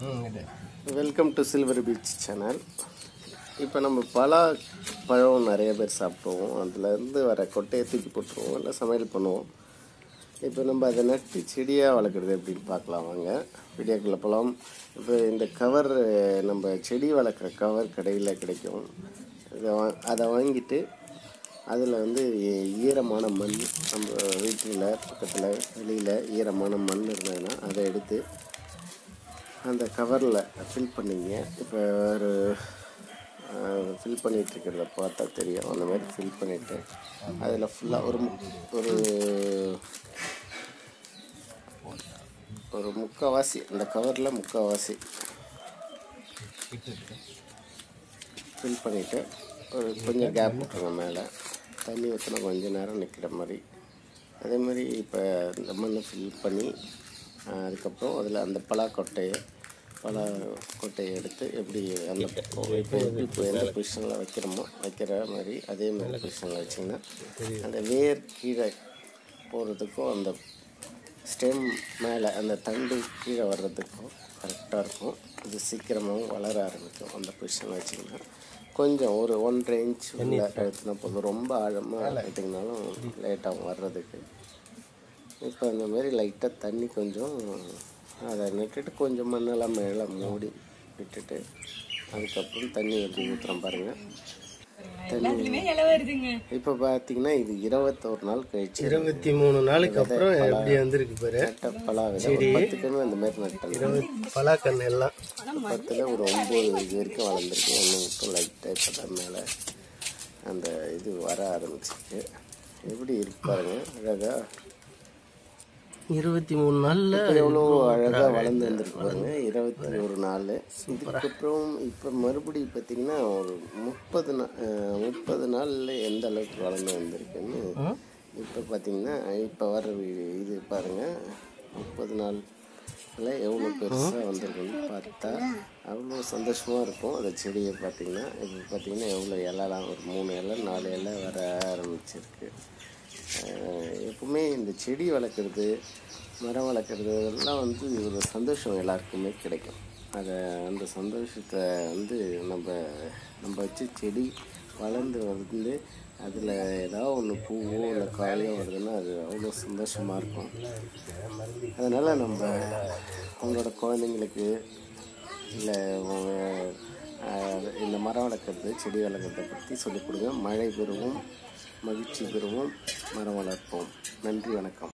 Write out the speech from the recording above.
ம் இது welcome to silver beach channel இப்போ நம்ம பலா பழம் நிறைய பேர் சாப்பிடுவோம் அதுலேருந்து வர கொட்டையை தூக்கி போட்டுருவோம் இல்லை சமையல் பண்ணுவோம் இப்போ நம்ம அதை நட்டு செடியாக வளர்க்குறது எப்படின்னு பார்க்கலாம் வாங்க விடியாக்குள்ள பழம் இப்போ இந்த கவர் நம்ம செடி வளர்க்குற கவர் கடையில் கிடைக்கும் இதை வா அதை வாங்கிட்டு அதில் வந்து ஈ- ஈரமான மண் நம்ம வீட்டில் பக்கத்தில் வெளியில் ஈரமான மண் இருந்ததுன்னா அதை எடுத்து அந்த கவரில் ஃபில் பண்ணிங்க இப்போ ஒரு ஃபில் பண்ணிட்டு இருக்கிறத பார்த்தா தெரியும் அந்த மாதிரி ஃபில் பண்ணிவிட்டு அதில் ஃபுல்லாக ஒரு மு- ஒரு ஒரு முக்கால்வாசி அந்த கவரில் முக்கால்வாசி ஃபில் பண்ணிவிட்டு ஒரு கொஞ்சம் கேப் விட்டுருங்க மேலே தண்ணி ஊற்றினா கொஞ்சம் நேரம் நிற்கிற மாதிரி அதே மாதிரி இப்போ இந்த மண்ணை ஃபில் பண்ணி ஆஹ், அதுக்கப்புறம் அதில் அந்த பலாக்கொட்டையை பலா கொட்டையை எடுத்து எப்படி அந்த இப்போ இப்போ எப்படி இப்போ எந்த பொசிஷனில் வைக்கிறோமோ வைக்கிற மாதிரி அதே மாதிரி பொசிஷனில் வச்சிங்கன்னா அந்த வேர் கீழே போகிறதுக்கும் அந்த ஸ்டெம் மேலே அந்த தண்டு கீழே வர்றதுக்கும் கரெக்டாக இருக்கும் இது சீக்கிரமாகவும் வளர ஆரம்பிக்கும் அந்த பொசிஷனில் வச்சிங்கன்னா கொஞ்சம் ஒரு ஒன்றரை இன்ச் உள்ள எடுத்துனா போதும் ரொம்ப ஆழமாக எடுத்திங்கனாலும் லேட்டாகும் வர்றதுக்கு இப்போ அந்த மாதிரி லைட்டாக தண்ணி கொஞ்சம் அதை நட்டுட்டு கொஞ்சம் மண்ணெல்லாம் மேலே மூடி விட்டுட்டு அதுக்கப்புறம் தண்ணி எப்படி ஊற்றுறோம் பாருங்கள் எல்லாத்துலயுமே இலை வருதுங்க இப்போ பார்த்தீங்கன்னா இது இருபத்தோரு நாள் கழிச்சு இருபத்தி மூணு நாளுக்கு அப்புறம் எப்படி வந்திருக்கு பாரு நட்ட பலா விதை ஒரு பத்து கன்று அந்த மாதிரி நட்டேன் பலாக்கண்ணு எல்லாம் பத்தில் ஒரு ஒம்பது இது வரைக்கும் வளர்ந்துருக்கு ஒன்று மட்டும் லைட்டாக இப்போ தான் மேலே அந்த இது வர ஆரம்பிச்சிருக்கு எப்படி இருக்கு பாருங்க அழகா இருபத்தி மூணு நாள்ல எவ்வளோ அழகாக வளர்ந்து வந்திருக்கு பாருங்க இருபத்தி ஒரு நாள் இதுக்கப்புறம் இப்போ மறுபடியும் பார்த்தீங்கன்னா ஒரு முப்பது நா அஹ் முப்பது நாளில் எந்த அளவுக்கு வளர்ந்து வந்திருக்குன்னு இப்போ பார்த்தீங்கன்னா இப்போ வர வீ- இது பாருங்க முப்பது நாள் எவ்வளோ பெருசாக வந்திருக்குன்னு பார்த்தா அவ்வளோ சந்தோஷமாக இருக்கும் அந்த செடியை பார்த்தீங்கன்னா இப்போ பார்த்தீங்கன்னா எவ்வளோ இலைலாம் ஒரு மூணு இலை நாலு இலை வர ஆரம்பிச்சிருக்கு அஹ் எப்பவுமே இந்த செடி வளர்க்குறது மரம் வளர்க்குறது இதெல்லாம் வந்து ஒரு சந்தோஷம் எல்லாருக்குமே கிடைக்கும் அதை அந்த சந்தோஷத்தை வந்து நம்ம நம்ம வச்சு செடி வளர்ந்து வந்து அதில் ஏதாவது ஒன்று பூவோ இல்லை காயோ வருதுன்னா அது அவ்வளோ சந்தோஷமாக இருக்கும் அதனால் நம்ம அவங்களோட குழந்தைங்களுக்கு இல்லை இந்த மரம் வளர்க்குறது செடி வளர்க்குறதை பற்றி சொல்லிக் கொடுங்க மழை பெறுவோம் மகிழ்ச்சி பெறுவோம் மரம் வளர்ப்போம் நன்றி வணக்கம்